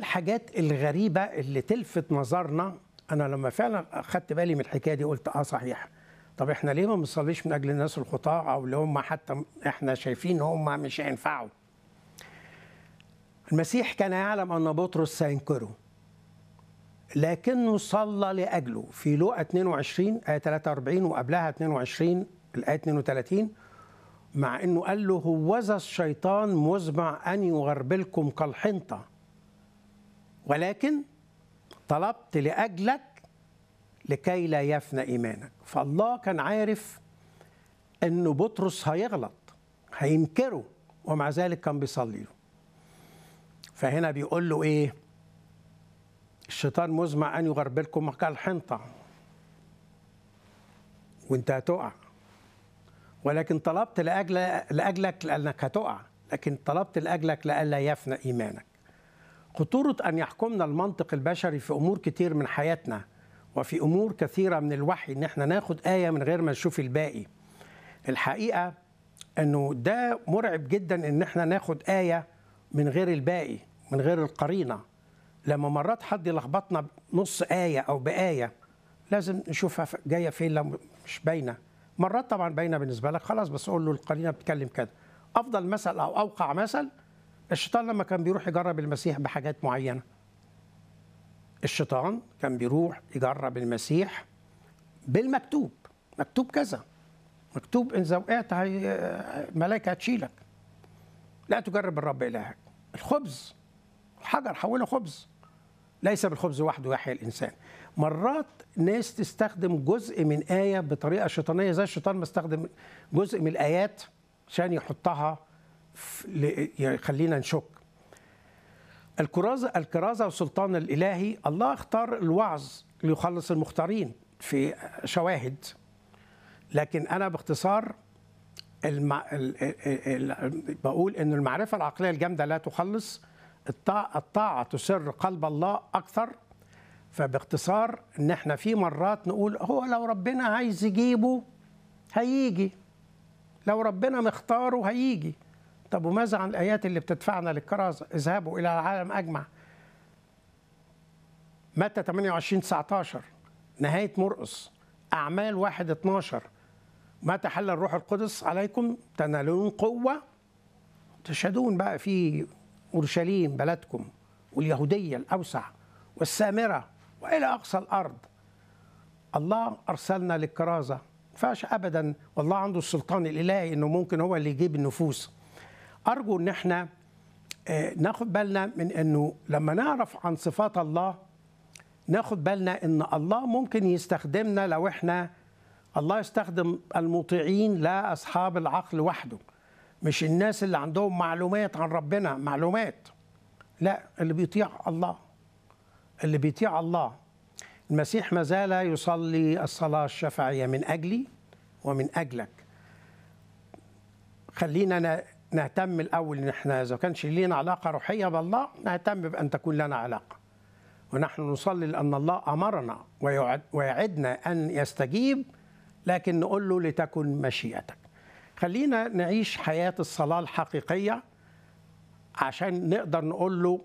الحاجات الغريبة اللي تلفت نظرنا أنا لما فعلا أخدت بالي من الحكاية دي قلت آه صحيح طب إحنا ليه ما بنصليش من أجل الناس الخطاة أو اللي هم حتى إحنا شايفين هم مش هينفعوا المسيح كان يعلم أن بطرس سينكره لكنه صلى لأجله في لوقا 22 آية 43 وقبلها 22 الآية 32 مع أنه قال له هوذا الشيطان مزمع أن يغربلكم كالحنطة ولكن طلبت لأجلك لكي لا يفنى إيمانك فالله كان عارف أنه بطرس هيغلط هينكره ومع ذلك كان بيصلي له فهنا بيقول له إيه الشيطان مزمع أن يغربلكم كالحنطة وانت هتقع ولكن طلبت لأجل لأجلك لأنك هتقع لكن طلبت لأجلك لألا يفنى إيمانك خطورة أن يحكمنا المنطق البشري في أمور كتير من حياتنا وفي أمور كثيرة من الوحي إن احنا ناخد آية من غير ما نشوف الباقي الحقيقة أنه ده مرعب جدا إن احنا ناخد آية من غير الباقي من غير القرينة لما مرات حد يلخبطنا نص آية أو بآية لازم نشوفها جاية فين لو مش باينة مرات طبعا باينة بالنسبة لك خلاص بس قول له القرينة بتتكلم كده أفضل مثل أو أوقع مثل الشيطان لما كان بيروح يجرب المسيح بحاجات معينة الشيطان كان بيروح يجرب المسيح بالمكتوب مكتوب كذا مكتوب إن وقعت الملائكة هتشيلك لا تجرب الرب إلهك الخبز الحجر حوله خبز ليس بالخبز وحده يحيى الإنسان مرات ناس تستخدم جزء من آية بطريقة شيطانية زي الشيطان مستخدم جزء من الآيات عشان يحطها يخلينا نشك الكرازة الكرازة والسلطان الإلهي الله اختار الوعظ ليخلص المختارين في شواهد لكن أنا باختصار المع... ال... ال... ال... بقول إن المعرفة العقلية الجامدة لا تخلص الطاعة, الطاعة تسر قلب الله أكثر فباختصار إن إحنا في مرات نقول هو لو ربنا عايز يجيبه هيجي لو ربنا مختاره هيجي طب وماذا عن الآيات اللي بتدفعنا للكرازة اذهبوا إلى العالم أجمع متى 28 19 نهاية مرقس أعمال 1 12 متى حل الروح القدس عليكم تنالون قوة تشهدون بقى في أورشليم بلدكم واليهودية الأوسع والسامرة وإلى أقصى الأرض الله أرسلنا للكرازة فاش أبدا والله عنده السلطان الإلهي إنه ممكن هو اللي يجيب النفوس أرجو إن إحنا ناخد بالنا من إنه لما نعرف عن صفات الله ناخد بالنا إن الله ممكن يستخدمنا لو إحنا الله يستخدم المطيعين لا أصحاب العقل وحده مش الناس اللي عندهم معلومات عن ربنا معلومات لا اللي بيطيع الله اللي بيطيع الله المسيح ما زال يصلي الصلاة الشفعية من أجلي ومن أجلك خلينا نهتم الأول إن إحنا إذا كانش لينا علاقة روحية بالله نهتم بأن تكون لنا علاقة ونحن نصلي لأن الله أمرنا ويعد ويعدنا أن يستجيب لكن نقول له لتكن مشيئتك خلينا نعيش حياة الصلاة الحقيقية عشان نقدر نقول له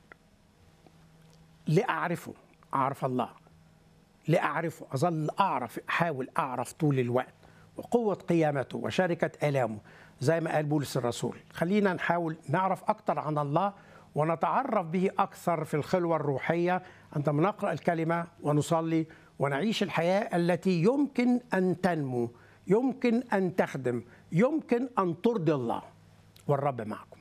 لأعرفه أعرف الله لأعرفه أظل أعرف أحاول أعرف طول الوقت وقوة قيامته وشركة آلامه زي ما قال بولس الرسول خلينا نحاول نعرف أكثر عن الله ونتعرف به أكثر في الخلوة الروحية عندما نقرأ الكلمة ونصلي ونعيش الحياة التي يمكن أن تنمو يمكن أن تخدم يمكن أن ترضي الله والرب معكم